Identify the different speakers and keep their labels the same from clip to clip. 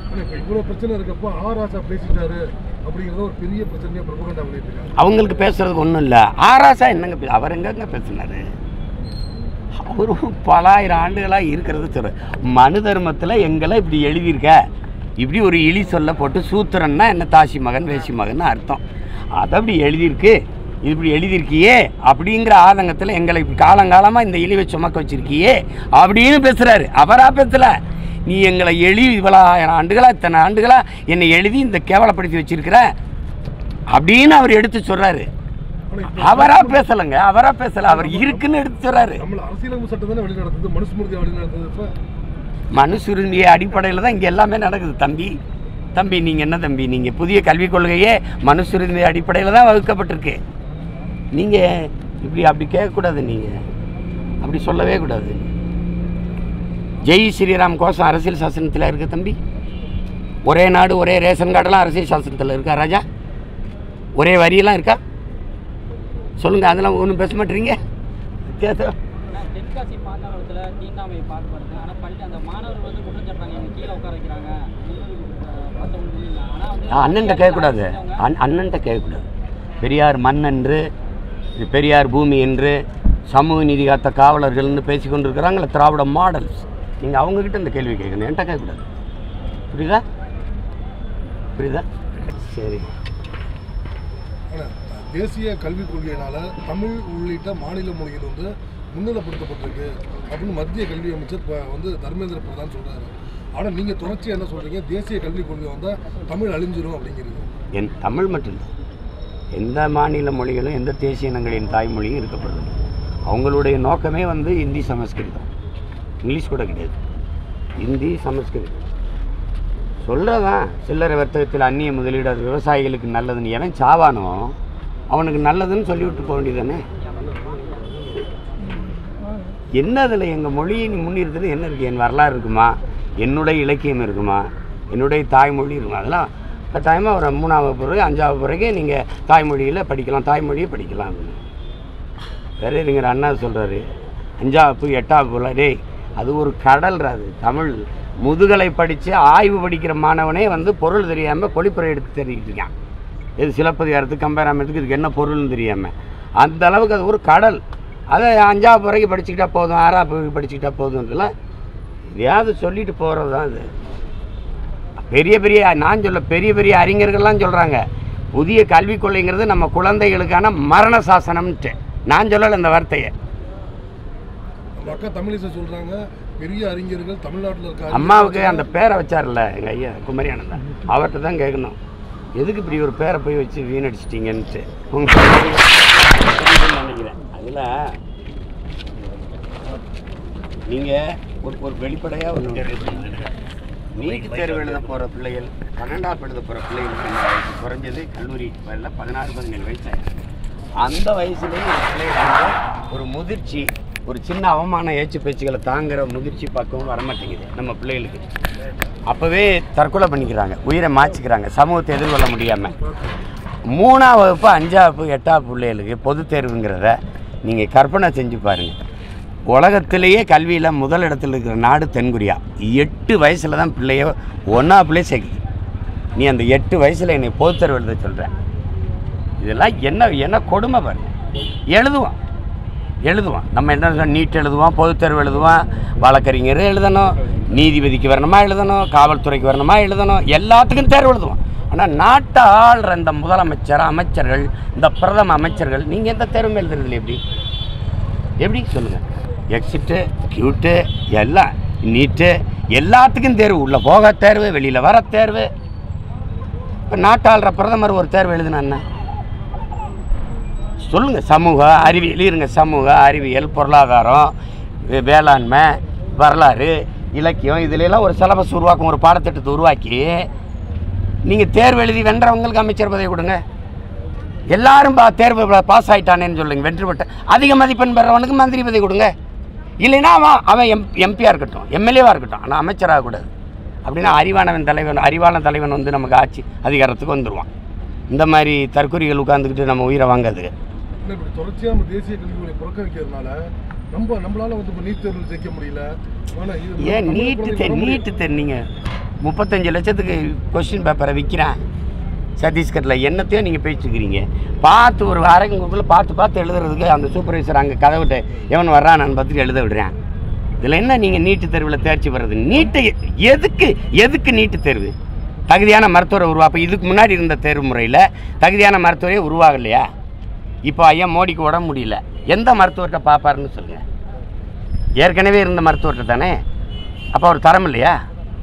Speaker 1: ஆனா இப்ப இவ்வளவு பிரச்சனை இருக்கப்போ ஆ ராசா பேசிட்டாரு அப்படிங்கறத ஒரு பெரிய பிரச்சனையா பிரபகண்டா பண்ணிட்டு இருக்காங்க
Speaker 2: அவங்களுக்கு பேசுறதுக்கு ஒன்றும் இல்லை ஆராசா என்னங்க பே- அவர் எங்கங்க பேசினாரு அவரும் பலாயிரம் ஆண்டுகளாக இருக்கிறது சொல்ற மனு தர்மத்தில் எங்களை இப்படி எழுதியிருக்க இப்படி ஒரு இழி சொல்ல போட்டு சூத்திரன்னா என்ன தாசி மகன் வேசி மகன் அர்த்தம் அதை அப்படி எழுதியிருக்கு இது இப்படி எழுதியிருக்கியே அப்படிங்கிற ஆதங்கத்தில் எங்களை இப்படி காலங்காலமாக இந்த இழிவை சுமக்க வச்சிருக்கியே அப்படின்னு பேசுகிறாரு அவராக பேசல நீ எங்களை எழுதி இவ்வளோ ஆயிரம் ஆண்டுகளா இத்தனை ஆண்டுகளா என்னை எழுதி இந்த கேவலப்படுத்தி வச்சிருக்கிற அப்படின்னு அவர் எடுத்து சொல்கிறாரு
Speaker 1: ஆனா இப்ப
Speaker 2: அவரா பேசலைங்க அவரா பேசல அவர் இருக்குன்னு எடுத்து சொல்றாரு
Speaker 1: நம்மள அரசியலமைப்பு சட்டம் தானே வழி நடந்தது மனுஸ்மிருதி வழி நடந்தது இப்ப
Speaker 2: மனுசுரிமைய அடிப்படையில் தான் இங்கே எல்லாமே நடக்குது தம்பி தம்பி நீங்கள் என்ன தம்பி நீங்கள் புதிய கல்விக் கொள்கையே மனுசுரிமை அடிப்படையில் தான் வகுக்கப்பட்டிருக்கு நீங்கள் இப்படி அப்படி கேட்கக்கூடாது நீங்கள் அப்படி சொல்லவே கூடாது ஜெய் ஸ்ரீராம் கோஷம் அரசியல் சாசனத்தில் இருக்கு தம்பி ஒரே நாடு ஒரே ரேஷன் கார்டெல்லாம் அரசியல் சாசனத்தில் இருக்கா ராஜா ஒரே வரியெல்லாம் இருக்கா சொல்லுங்கள் அதெல்லாம் ஒன்றும் பேச மாட்டீங்க வித்தியாசம்
Speaker 3: ஆனா, தென்காசி மாநகரத்தில் தீண்டாமை பாடுபடுது ஆனால் பள்ளி அந்த மாணவர்கள் வந்து குற்றம் சாட்டுறாங்க எங்க கீழே உட்கார வைக்கிறாங்க ஆனால் வந்து
Speaker 2: அண்ணன்ட்ட கேட்கக்கூடாது அண் அண்ணன்ட்ட கேட்கக்கூடாது பெரியார் மண் என்று பெரியார் பூமி என்று சமூக நீதி காத்த காவலர்கள்னு பேசி கொண்டிருக்கிறாங்களே திராவிட மாடல்ஸ் நீங்கள் அவங்கக்கிட்ட இந்த கேள்வி கேட்கணும் என்கிட்ட கேட்கக்கூடாது புரியுதா புரியுதா சரி
Speaker 1: ஆனா, தேசிய கல்விக் கொள்கையினால தமிழ் உள்ளிட்ட மாநில மொழிகள் வந்து முன்னிலைப்படுத்தப்பட்டிருக்கு அப்படின்னு மத்திய கல்வி அமைச்சர் இப்ப வந்து தர்மேந்திர பிரதான் சொல்றாரு ஆனா நீங்க தொடர்ச்சியா என்ன சொல்றீங்க தேசிய கல்விக் கொள்கை வந்தா தமிழ் அழிஞ்சிரும் அப்படிங்கிறது
Speaker 2: என் தமிழ் மட்டும் இல்லை எந்த மாநில மொழிகளும் எந்த தேசிய இனங்களின் தாய்மொழியும் இருக்கப்படுது அவங்களுடைய நோக்கமே வந்து இந்தி சமஸ்கிருதம் இங்கிலீஷ் கூட கிடையாது இந்தி சமஸ்கிருதம் சொல்கிறதான் சில்லறை வர்த்தகத்தில் அந்நிய முதலீடு அது விவசாயிகளுக்கு நல்லதுன்னு எவன் சாவானோ அவனுக்கு நல்லதுன்னு சொல்லிவிட்டு போக வேண்டியதானே என்ன அதில் எங்கள் மொழியை நீ முன்னிறுத்துறது என்ன இருக்குது என் வரலாறு இருக்குமா என்னுடைய இலக்கியம் இருக்குமா என்னுடைய தாய்மொழி இருக்குமா அதெல்லாம் கட்டாயமாக ஒரு மூணாவது பிறகு அஞ்சாவது பிறகு நீங்கள் தாய்மொழியில் படிக்கலாம் தாய்மொழியை படிக்கலாம் அப்படின்னு வேற இருங்கிற அண்ணா சொல்கிறாரு அஞ்சாவது எட்டாவது போல டேய் அது ஒரு கடல்ரா அது தமிழ் முதுகலை படித்து ஆய்வு படிக்கிற மாணவனே வந்து பொருள் தெரியாமல் பொழிப்புரை எடுத்து தெரிவிட்டு இருக்கான் இது சிலப்பதிகாரத்துக்கு கம்பேராமத்துக்கு இதுக்கு என்ன பொருள்னு தெரியாமல் அந்த அளவுக்கு அது ஒரு கடல் அதை அஞ்சாவது வரைக்கும் படிச்சுக்கிட்டா போதும் ஆறாவது வரைக்கும் படிச்சுக்கிட்டா போதுன்றலாம் எதையாவது சொல்லிட்டு போகிறது தான் இது பெரிய பெரிய நான் சொல்ல பெரிய பெரிய அறிஞர்கள்லாம் சொல்கிறாங்க புதிய கல்விக் கொள்கைங்கிறது நம்ம குழந்தைகளுக்கான மரண சாசனம்ன்ட்டு நான் சொல்லலை இந்த வார்த்தையை
Speaker 1: நம்ம அக்கா தமிழிசை சொல்றாங்க பெரிய அறிஞர்கள் தமிழ்நாட்டில் இருக்க
Speaker 2: அம்மாவுக்கு அந்த பேரை வச்சார்ல எங்கள் ஐயா குமரி ஆனந்தன் அவர்கிட்ட தான் கேட்கணும் எதுக்கு இப்படி ஒரு பேரை போய் வச்சு வீணடிச்சிட்டிங்கன்ட்டு உங்க நினைக்கிறேன் அதில் நீங்கள் ஒரு ஒரு வெளிப்படையாக ஒன்று நீட் தேர்வு எழுத போகிற பிள்ளைகள் பன்னெண்டாம் எழுத போகிற பிள்ளைகளுக்கு இந்த வயசு குறைஞ்சது கல்லூரி வரல பதினாறு பதினேழு வயசு ஆயிடுச்சு அந்த வயசுலேயே இந்த பிள்ளைகள் வந்து ஒரு முதிர்ச்சி ஒரு சின்ன அவமான ஏச்சு பேச்சுகளை தாங்குற முதிர்ச்சி பக்கம் வரமாட்டேங்குது நம்ம பிள்ளைகளுக்கு அப்போவே தற்கொலை பண்ணிக்கிறாங்க உயிரை மாச்சிக்கிறாங்க சமூகத்தை எதிர்கொள்ள முடியாமல் மூணாம் வகுப்பு அஞ்சாம் வகுப்பு எட்டாம் பிள்ளைகளுக்கு பொது தேர்வுங்கிறத நீங்கள் கற்பனை செஞ்சு பாருங்கள் உலகத்திலேயே கல்வியில் முதல் இடத்துல இருக்கிற நாடு தென்கொரியா எட்டு வயசில் தான் பிள்ளைய ஒன்றா பிள்ளைய சேர்க்குது நீ அந்த எட்டு வயசில் என்னை பொதுத் தேர்வு எழுத சொல்கிறேன் இதெல்லாம் என்ன என்ன கொடுமை பாருங்க எழுதுவான் எழுதுவான் நம்ம என்ன சொல்ல நீட் எழுதுவான் பொதுத் தேர்வு எழுதுவான் வழக்கறிஞர் எழுதணும் நீதிபதிக்கு வரணுமா எழுதணும் காவல்துறைக்கு வரணுமா எழுதணும் எல்லாத்துக்கும் தேர்வு எழுதுவான் ஆனால் நாட்டை ஆள்ற இந்த முதலமைச்சர் அமைச்சர்கள் இந்த பிரதம அமைச்சர்கள் நீங்கள் எந்த தேர்வும் எழுதுறதில்ல எப்படி எப்படி சொல்லுங்கள் எக்ஸிட்டு கியூட்டு எல்லாம் நீட்டு எல்லாத்துக்கும் தேர்வு உள்ளே போக தேர்வு வெளியில் வர தேர்வு இப்போ நாட்டாளுற பிரதமர் ஒரு தேர்வு எழுதுனா என்ன சொல்லுங்கள் சமூக அறிவியல் இருங்க சமூக அறிவியல் பொருளாதாரம் வே- வேளாண்மை வரலாறு இலக்கியம் இதுல எல்லாம் ஒரு சிலபஸ் உருவாக்கும் ஒரு பாடத்திட்டத்தை உருவாக்கி நீங்கள் தேர்வு எழுதி வென்றவங்களுக்கு அமைச்சர் பதவி கொடுங்க எல்லாரும் பா தேர்வு பாஸ் ஆயிட்டானேன்னு சொல்லுங்க வெற்றி பெற்ற அதிக மதிப்பெண் பெறவனுக்கு மந்திரி பதவி கொடுங்க இல்லைன்னா அவன் அவன் எம் எம்பியாக இருக்கட்டும் எம்எல்ஏவாக இருக்கட்டும் ஆனால் அமைச்சராக கூடாது அப்படின்னா அறிவானவன் தலைவன் அறிவான தலைவன் வந்து நமக்கு ஆட்சி அதிகாரத்துக்கு வந்துடுவான் இந்த மாதிரி தற்கொலைகள் உட்காந்துக்கிட்டு நம்ம உயிரை வாங்காது
Speaker 1: ஆனா இப்படி தொடர்ச்சியா நம்ம தேசிய கல்விகளை புறக்கணிக்கிறதுனால நம்ம நம்மளால வந்து இப்போ நீட் தேர்வில் ஜெயிக்க முடியல ஆனா இது நம்ம
Speaker 2: ஏன்
Speaker 1: தமிழ்
Speaker 2: நீட்டு
Speaker 1: குழந்தைங்க
Speaker 2: தெ
Speaker 1: வர முடியும்.
Speaker 2: நீட்டு தெ நீங்கள் முப்பத்தஞ்சு லட்சத்துக்கு கொஸ்டின் பேப்பரை விற்கிறான் சத்தீஸ்கரில் என்னத்தையும் நீங்கள் பேசிக்கிறீங்க பார்த்து ஒரு அரைங்குள்ள பார்த்து பார்த்து எழுதுறதுக்கு அந்த சூப்பர்வைசர் அங்கே கதவிட்டு எவன் வர்றான்னு பார்த்துட்டு எழுத விடுறேன் இதில் என்ன நீங்கள் நீட்டு தேர்வில் தேர்ச்சி வர்றது நீட்டை எதுக்கு எதுக்கு நீட்டு தேர்வு தகுதியான மருத்துவரை உருவாப்ப இதுக்கு முன்னாடி இருந்த தேர்வு முறையில் தகுதியான மருத்துவரே உருவாகலையா இப்போ ஐயா மோடிக்கு உடம்பு முடியல எந்த மருத்துவர்கிட்ட பார்ப்பாருன்னு சொல்லுங்கள் ஏற்கனவே இருந்த மருத்துவர்கிட்ட தானே அப்போ அவர் தரம் இல்லையா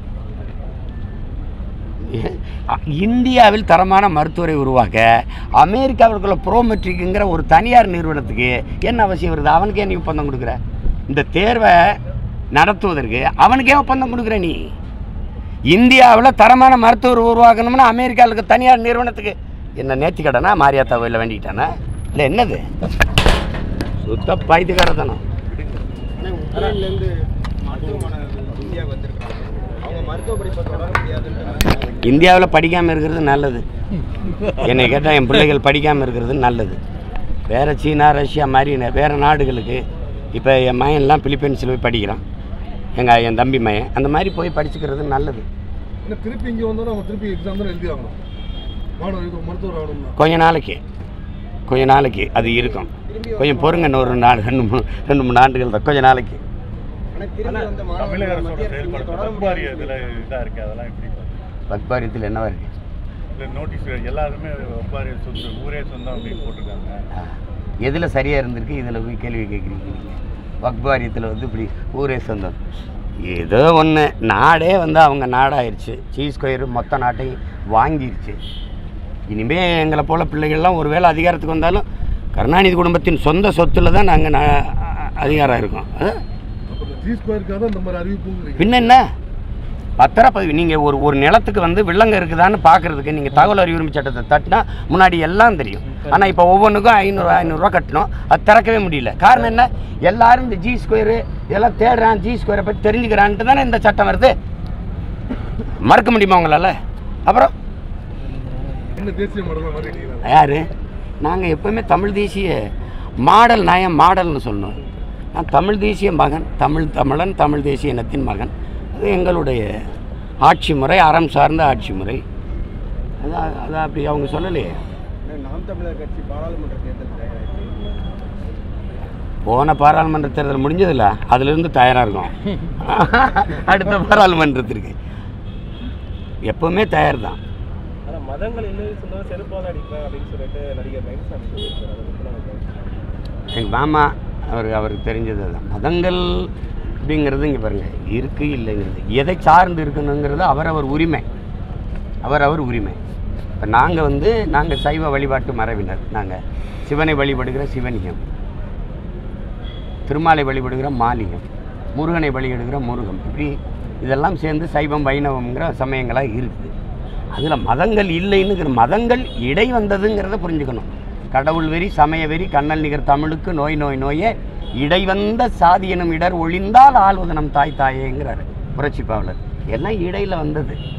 Speaker 2: இந்தியாவில் தரமான மருத்துவரை உருவாக்க அமெரிக்காவிற்குள்ள ப்ரோமெட்ரிக்குங்கிற ஒரு தனியார் நிறுவனத்துக்கு என்ன அவசியம் வருது அவனுக்கே நீ ஒப்பந்தம் கொடுக்குற இந்த தேர்வை நடத்துவதற்கு அவனுக்கே ஒப்பந்தம் கொடுக்குற நீ இந்தியாவில் தரமான மருத்துவர் உருவாக்கணும்னா அமெரிக்காவில் இருக்க தனியார் நிறுவனத்துக்கு என்ன நேர்த்தி கடனா மாரியாத்தா கோயிலில் வேண்டிக்கிட்டானா இல்லை என்னது சுத்த பைத்தியக்காரத்தனம்
Speaker 4: உக்ரைன்லேருந்து மருத்துவ மாணவர்கள் இந்தியாவுக்கு வந்திருக்காங்க அவங்க மருத்துவ படிப்பை தொடர முடியாதுன்னு
Speaker 2: இந்தியாவில் படிக்காமல் இருக்கிறது நல்லது என்னை கேட்டால் என் பிள்ளைகள் படிக்காமல் இருக்கிறது நல்லது வேறு சீனா ரஷ்யா மாதிரி நெ- வேறு நாடுகளுக்கு இப்போ என் மகன்லாம் பிலிப்பைன்ஸில் போய் படிக்கிறான் எங்கள் என் தம்பி மகன் அந்த மாதிரி போய் படிச்சுக்கிறது நல்லது
Speaker 1: ஏன்னா திருப்பி இங்கே வந்தோன்னா அவங்க திருப்பி எக்ஸாம் தான் எழுதி ஆகணும் மாணவர் இது மருத்துவர் ஆகணும்னா
Speaker 2: கொஞ்ச நாளைக்கு கொஞ்ச நாளைக்கு அது இருக்கும் கொஞ்சம் பொறுங்க இன்னும் ஒரு நாலு ரெண்டு மூணு ரெண்டு மூணு ஆண்டுகள் தான் கொஞ்ச நாளைக்கு
Speaker 4: ஆனால் திரும்பி வந்த
Speaker 5: தமிழக
Speaker 4: மாணவர்கள்
Speaker 5: அரசோட
Speaker 4: மத்திய அரசு இங்க தொடர
Speaker 5: செயல்பாடு வாரிய
Speaker 4: முடியாது
Speaker 5: இதில் இதாக இருக்குது அதெல்லாம் எப்படி பாருங்க?
Speaker 2: வக்பாரியத்தில் என்னவா இருக்குது
Speaker 5: இந்த நோட்டீஸ் எல்லாருமே ஒப்பாரி சொந்த ஊரே சொந்தம் அப்படின்னு போட்டிருக்காங்க
Speaker 2: எதில் சரியாக இருந்திருக்கு இதில் போய் கேள்வி கேட்குறீங்க நீங்கள் வக்பாரியத்தில் வந்து இப்படி ஊரே சொந்தம் ஏதோ ஒன்று நாடே வந்து அவங்க நாடாயிருச்சு சீஸ் ஸ்கொயர் மொத்த நாட்டையும் வாங்கிருச்சு இனிமே எங்களை போல பிள்ளைகள்லாம் ஒருவேளை அதிகாரத்துக்கு வந்தாலும் கருணாநிதி குடும்பத்தின் சொந்த சொத்துல தான் நாங்கள் அதிகாரம் இருக்கோம் ஆ?
Speaker 1: அப்போ இந்த ஜி ஸ்கொயருக்காக தான் இந்த மாதிரி அறிவிப்புங்கிறீங்க
Speaker 2: பின்ன என்ன பத்திரப்பதிவு நீங்கள் ஒரு ஒரு நிலத்துக்கு வந்து வில்லங்க இருக்குதான்னு பார்க்குறதுக்கு நீங்கள் தகவல் அறிவுரிமை சட்டத்தை தட்டினா முன்னாடி எல்லாம் தெரியும் ஆனால் இப்போ ஒவ்வொன்றுக்கும் ஐநூறு ஐநூறுரூவா கட்டணும் அது திறக்கவே முடியல காரணம் என்ன எல்லாரும் இந்த ஜி ஸ்கொயரு இதெல்லாம் தேடுறான் ஜி ஸ்கொயரை பற்றி தெரிஞ்சுக்கிறான்ட்டு தானே இந்த சட்டம் வருது மறுக்க முடியுமா உங்களால் அப்புறம்
Speaker 1: என்ன தேசிய மடலாம் மாதிரி நீங்கள்
Speaker 2: யார் நாங்கள் எப்போவுமே தமிழ் தேசிய மாடல் நயம் மாடல்னு சொன்னோம் நான் தமிழ் தேசிய மகன் தமிழ் தமிழன் தமிழ் தேசிய இனத்தின் மகன் அது எங்களுடைய ஆட்சி முறை அறம் சார்ந்த ஆட்சி முறை அதான் அதான் அப்படி அவங்க சொல்லலையே
Speaker 4: நாம் தமிழர் கட்சி பாராளுமன்ற தேர்தல் தயாராகிட்டு
Speaker 2: போன பாராளுமன்ற தேர்தல் முடிஞ்சதில்ல அதிலிருந்து தயாராக இருக்கும் அடுத்த பாராளுமன்றத்திற்கு எப்போவுமே தயார் தான்
Speaker 4: ஆனால் மதங்கள் இல்லை சொன்னா செருப்பால் அடிப்பேன் அப்படின்னு சொல்லிட்டு நடிகர் நைன்சாமி சொல்லியிருக்காரு அதை பற்றி நமக்கு
Speaker 2: எங்கள் மாமா அவர் அவருக்கு தெரிஞ்சது தான் மதங்கள் அப்படிங்கிறது இங்கே பாருங்கள் இருக்கு இல்லைங்கிறது எதை சார்ந்து இருக்கணுங்கிறது அவரவர் உரிமை அவரவர் உரிமை இப்போ நாங்கள் வந்து நாங்கள் சைவ வழிபாட்டு மரபினர் நாங்கள் சிவனை வழிபடுகிற சிவனியம் திருமாலை வழிபடுகிற மாலியம் முருகனை வழிபடுகிற முருகம் இப்படி இதெல்லாம் சேர்ந்து சைவம் வைணவம்ங்கிற சமயங்களாக இருக்குது அதில் மதங்கள் இல்லைன்னுங்கிற மதங்கள் இடை வந்ததுங்கிறத புரிஞ்சுக்கணும் கடவுள் வெறி சமய வெறி கண்ணல் நிகர் தமிழுக்கு நோய் நோய் நோயே இடை வந்த சாதி எனும் இடர் ஒழிந்தால் ஆள்வது நம் தாய் தாயேங்கிறாரு புரட்சி பாவலர் எல்லாம் இடையில வந்தது